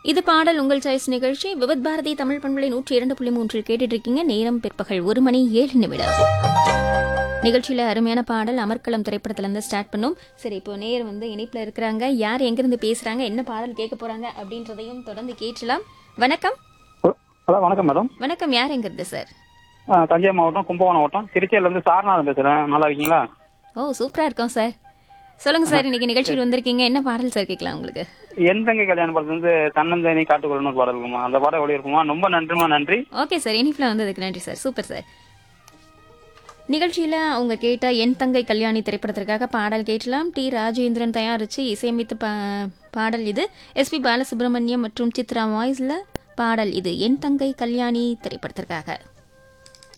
இது பாடல் உங்கள் சாய்ஸ் நிகழ்ச்சி விபத் பாரதி தமிழ் பண்பலை நூற்றி இரண்டு புள்ளி மூன்றில் கேட்டுட்டு இருக்கீங்க நேரம் பிற்பகல் ஒரு மணி ஏழு நிமிடம் நிகழ்ச்சியில அருமையான பாடல் அமர்க்களம் திரைப்படத்துல இருந்து ஸ்டார்ட் பண்ணும் சரி இப்போ நேர் வந்து இணைப்புல இருக்கிறாங்க யார் எங்கிருந்து பேசுறாங்க என்ன பாடல் கேட்க போறாங்க அப்படின்றதையும் தொடர்ந்து கேட்கலாம் வணக்கம் ஹலோ வணக்கம் மேடம் வணக்கம் யார் எங்கிருந்து சார் ஆ, தஞ்சை மாவட்டம் கும்பகோணம் மாவட்டம் திருச்சியில இருந்து சாரநாதன் பேசுறேன் நல்லா இருக்கீங்களா ஓ சூப்பரா இருக்கோம் சார் சொல்லுங்க சார் இன்னைக்கு நிகழ்ச்சியில் வந்திருக்கீங்க என்ன பாடல் சார் கேட்கலாம் உங்களுக்கு என் தங்கை கல்யாண படத்துல இருந்து தன்னந்தேனி காட்டுக்குள்ளன்னு ஒரு பாடல் இருக்குமா அந்த பாடம் ஒளி இருக்குமா ரொம்ப நன்றிமா நன்றி ஓகே சார் இனிப்பில் வந்ததுக்கு நன்றி சார் சூப்பர் சார் நிகழ்ச்சியில் அவங்க கேட்ட என் தங்கை கல்யாணி திரைப்படத்திற்காக பாடல் கேட்கலாம் டி ராஜேந்திரன் தயாரித்து இசையமைத்த பா பாடல் இது எஸ்பி பாலசுப்ரமணியம் மற்றும் சித்ரா வாய்ஸில் பாடல் இது என் தங்கை கல்யாணி திரைப்படத்திற்காக